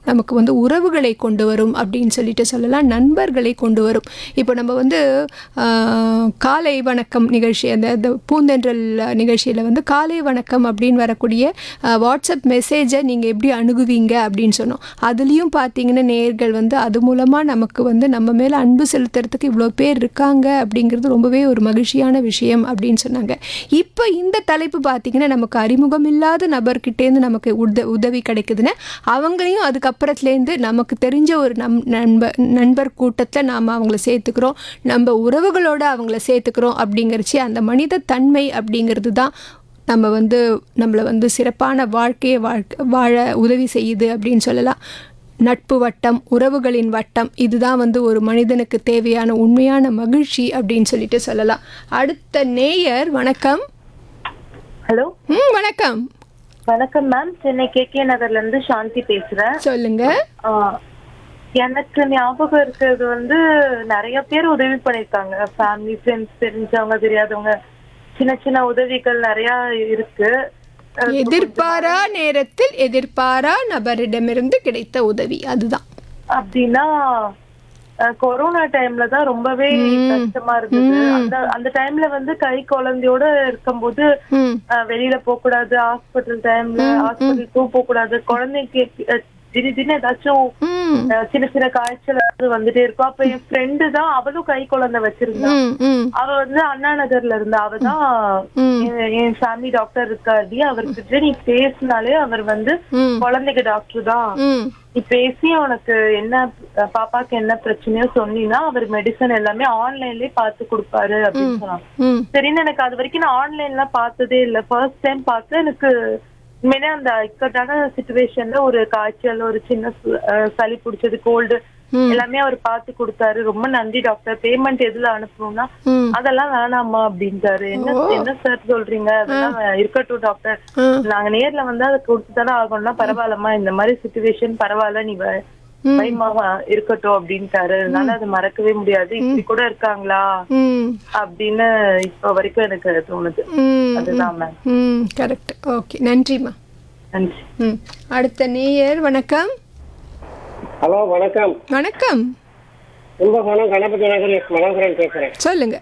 நமக்கு வந்து உறவுகளை கொண்டு வரும் அப்படின்னு சொல்லிட்டு சொல்லலாம் நண்பர்களை கொண்டு வரும் இப்போ நம்ம வந்து ஆஹ், காலை வணக்கம் நிகழ்ச்சி அந்த அந்த பூந்தென்றல் நிகழ்ச்சியில் வந்து காலை வணக்கம் அப்படின்னு வரக்கூடிய ஆஹ், வாட்ஸ்அப் மெசேஜை நீங்கள் எப்படி அணுகுவீங்க அப்படின்னு சொன்னோம் அதுலேயும் பார்த்தீங்கன்னா நேர்கள் வந்து அது மூலமாக நமக்கு வந்து நம்ம மேலே அன்பு செலுத்துறதுக்கு இவ்வளோ பேர் இருக்காங்க அப்படிங்கிறது ரொம்பவே ஒரு மகிழ்ச்சியான விஷயம் அப்படின்னு சொன்னாங்க இப்போ இந்த தலைப்பு பார்த்தீங்கன்னா நமக்கு அறிமுகம் இல்லாத நபர்கிட்டேருந்து நமக்கு உத உதவி கிடைக்குதுன்னா அவங்களையும் அதுக்கப்புறத்துலேருந்து நமக்கு தெரிஞ்ச ஒரு நம் நண்பர் நண்பர் கூட்டத்தில் நாம் அவங்கள சேர்த்துக்கிறோம் நம்ம உறவுகளோட அவங்கள சேர்த்துக்கிறோம் அப்படிங்கிறச்சி அந்த மனித தன்மை அப்படிங்கிறது தான் நம்ம வந்து நம்மளை வந்து சிறப்பான வாழ்க்கையை வாழ்க்கை வாழ உதவி செய்யுது அப்படின்னு சொல்லலாம் நட்பு வட்டம் உறவுகளின் வட்டம் இதுதான் வந்து ஒரு மனிதனுக்கு தேவையான உண்மையான மகிழ்ச்சி அப்படின்னு சொல்லிட்டு சொல்லலாம் அடுத்த நேயர் வணக்கம் ஹலோ ம் வணக்கம் வணக்கம் மேம் சென்னை கே கே நகர்ல இருந்து சாந்தி பேசுறேன் சொல்லுங்க ஆ, எனக்கு ஞாபகம் இருக்கிறது வந்து நிறைய பேர் உதவி பண்ணிருக்காங்க ஃபேமிலி ஃப்ரெண்ட்ஸ் தெரிஞ்சவங்க தெரியாதவங்க சின்ன சின்ன உதவிகள் நிறைய இருக்கு அஹ், எதிர்பாரா நேரத்தில் எதிர்பாரா நபரிடமிருந்து கிடைத்த உதவி அதுதான் அப்படின்னா அஹ், கொரோனா டைம்ல தான் ரொம்பவே கஷ்டமா இருந்தது அந்த அந்த டைம்ல வந்து கை குழந்தையோட இருக்கும்போது ம் அஹ், வெளியில போக கூடாது ஹாஸ்பிட்டல் டைம்ல ஹாஸ்பிட்டலுக்கும் போக கூடாது குழந்தைக்கு அஹ், திடீர்னு ஏதாச்சும் ம் அஹ் சின்ன சின்ன காய்ச்சல் வந்து வந்துட்டே இருக்கும் அப்ப என் ஃப்ரெண்டு தான் அவளும் கை குழந்தை வச்சிருந்தா ம் ம் அவ வந்து அண்ணா நகர்ல இருந்தா அவ தான் ம். என்- என் ஃபேமிலி டாக்டர் இருக்காடி அவர்கிட்ட நீ பேசினாலே அவர் வந்து ம் குழந்தைக்கு டாக்டர் தான் ம் நீ பேசி உனக்கு என்ன அஹ் பாப்பாக்கு என்ன பிரச்சனையோ சொன்னீங்கன்னா அவர் மெடிசன் எல்லாமே ஆன்லைன்லயே பார்த்து கொடுப்பாரு அப்படின்னு சொன்னாங்க ம் சரின்னு எனக்கு அது வரைக்கும் நான் ஆன்லைன்ல பார்த்ததே இல்ல ஃபர்ஸ்ட் டைம் பார்த்து எனக்கு உண்மையிலே அந்த இக்கட்டான சுச்சுவேஷன்ல ஒரு காய்ச்சல் ஒரு சின்ன சு- அஹ் சளி பிடிச்சது கோல்டு ம். எல்லாமே அவர் பார்த்து கொடுத்தாரு ரொம்ப நன்றி டாக்டர் பேமெண்ட் எதுல அனுப்பணும்னா ம் அதெல்லாம் வேணாமா அப்படின்ட்டாரு என்ன என்ன சார் சொல்றீங்க அதெல்லாம் வே- இருக்கட்டும் டாக்டர் ம். நாங்க நேர்ல வந்து அதை கொடுத்துதானே ஆகணும்னா பரவாயில்லம்மா இந்த மாதிரி சுச்சுவேஷன் பரவாயில்ல நீ வ- பயமா இருக்கட்டும் அப்படின்ட்டாரு அதனால அது மறக்கவே முடியாது இப்படி கூட இருக்காங்களா ம் அப்படின்னு இப்ப வரைக்கும் எனக்கு தோணுது ம் அதுதான் மேம் ம் கரெக்ட் ஓகே நன்றிம்மா நன்றி ம் அடுத்த நேயர் வணக்கம் ஹலோ வணக்கம் வணக்கம் கும்பகோணம் கணபதி நகர் எஸ் மனோகரன் பேசுறேன் சொல்லுங்க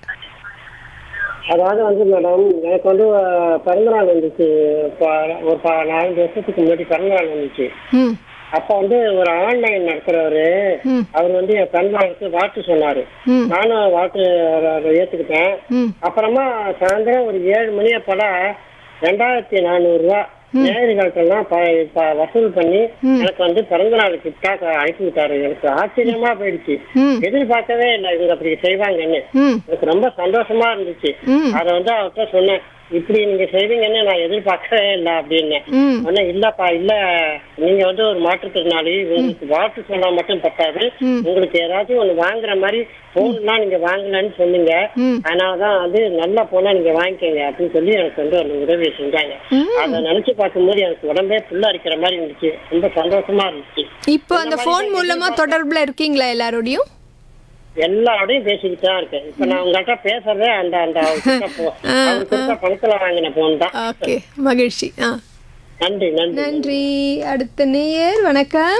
அதாவது வந்து மேடம் எனக்கு வந்து அஹ், பிறந்தநாள் வந்துச்சு ப- ஒரு ப- நாலஞ்சு வருஷத்துக்கு முன்னாடி பிறந்தநாள் வந்துச்சு ம் அப்ப வந்து ஒரு ஆன்லைன் நடத்துறவரு ம். அவர் வந்து என் பிறந்தநாளுக்கு வாழ்த்து சொன்னாரு ம். நானும் வாழ்த்து அதை ஏத்துக்கிட்டேன் ம் அப்புறமா சாயந்தரம் ஒரு ஏழு மணி அப்பட ரெண்டாயிரத்தி நானூறு ரூபா நேயர்கள்ட்டெல்லாம் ப- ப- வசூல் பண்ணி எனக்கு வந்து பிறந்தநாள் கிஃப்டா அனுப்பி விட்டாரு எனக்கு ஆச்சரியமா போயிடுச்சு ம். எதிர்பார்க்கவே இல்லை இவங்க அப்படி செய்வாங்கன்னு ம் எனக்கு ரொம்ப சந்தோஷமா இருந்துச்சு ம். அத வந்து அவர்கிட்ட சொன்னேன் இப்படி நீங்க செய்வீங்கன்னு நான் எதிர்பார்க்கவே இல்லை அப்படின்னு ம் ஒண்ணு இல்லப்பா இல்ல நீங்க வந்து ஒரு மாற்றுத்திறனாளி உங்களுக்கு வாழ்த்து சொன்னா மட்டும் பத்தாது உங்களுக்கு ஏதாச்சும் ஒண்ணு வாங்குற மாதிரி போன்லாம் நீங்க வாங்கலன்னு சொன்னீங்க ம். அதனாலதான் வந்து நல்ல போனா நீங்க வாங்கிக்கோங்க அப்படின்னு சொல்லி எனக்கு வந்து அந்த உதவியை செஞ்சாங்க அதை நினைச்சு பார்க்கும்போது எனக்கு உடம்பே புல்ல அரிக்கிற மாதிரி இருந்துச்சு ரொம்ப சந்தோஷமா இருந்துச்சு இப்போ அந்த ஃபோன் மூலமா தொடர்புல இருக்கீங்களா எல்லாரோடையும் எல்லாரோடையும் பேசிக்கிட்டு தான் இருக்கேன் இப்ப நான் உங்கள்கிட்ட பேசுறதே அந்த அந்த அவர்கிட்ட போ- அவர் கொடுத்த பணத்துல வாங்கின போன் தான் ஓகே மகிழ்ச்சி ஆ நன்றி நன்றி நன்றி அடுத்த நேயர் வணக்கம்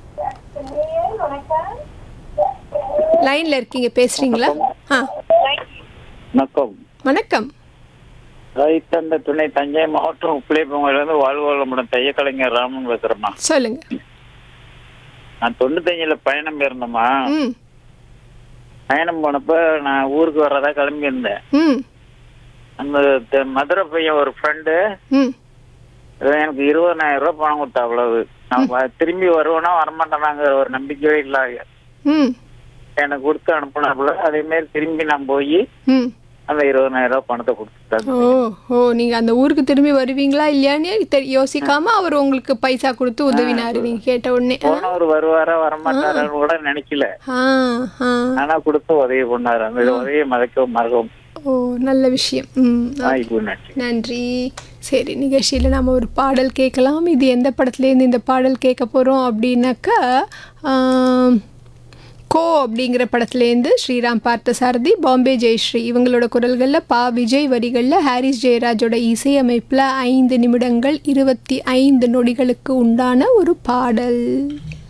லைன்ல இருக்கீங்க பேசுறீங்களா ஆ வணக்கம் வணக்கம் ரைத்தந்த துணை தஞ்சை மாவட்டம் உப்பிலிப்பங்கிலிருந்து வாழ்வாளமுடன் தைய கலைஞர் ராமன் பேசுறேம்மா சொல்லுங்க நான் தொண்ணூத்தஞ்சுல பயணம் போயிருந்தேம்மா ம் பயணம் போனப்ப நான் ஊருக்கு வர்றதா கிளம்பி இருந்தேன் ம் அந்த த- மதுரை பையன் ஒரு ஃப்ரெண்டு ம் எனக்கு இருபதனாயிரம் ரூபாய் பணம் கொடுத்தா அவ்வளவு நான் வ- திரும்பி வருவேனா வரமாட்டேனாங்கிற ஒரு நம்பிக்கையே இல்லாத ம் எனக்கு கொடுத்து அனுப்புனாப்புல அதே மாதிரி திரும்பி நான் போய் ம் அந்த இருபதனாயிரம் ரூபாய் பணத்தை கொடுத்துட்டாங்க ஓ ஓ நீங்க அந்த ஊருக்கு திரும்பி வருவீங்களா இல்லையான்னு தெரி- யோசிக்காம அவர் உங்களுக்கு பைசா கொடுத்து உதவினாரு நீங்க கேட்ட உடனே ஆ? போனவர் வருவாரா வரமாட்டாரான்னு கூட நினைக்கல ஆ ஆ ஆனா கொடுத்து உதவி பண்ணாரு அந்த உதவியை மறக்கவும் மறக்கவும் ஓ நல்ல விஷயம் ம் வாய்ப்பு நன்றி நன்றி சரி நிகழ்ச்சியில் நம்ம ஒரு பாடல் கேட்கலாம் இது எந்த படத்துலேருந்து இந்த பாடல் கேட்க போகிறோம் அப்படின்னாக்கா ஆம், கோ அப்படிங்கிற படத்துலேருந்து ஸ்ரீராம் பார்த்தசாரதி பாம்பே ஜெயஸ்ரீ இவங்களோட குரல்களில் பா விஜய் வரிகளில் ஹாரிஸ் ஜெயராஜோட இசையமைப்பில் ஐந்து நிமிடங்கள் இருபத்தி ஐந்து நொடிகளுக்கு உண்டான ஒரு பாடல்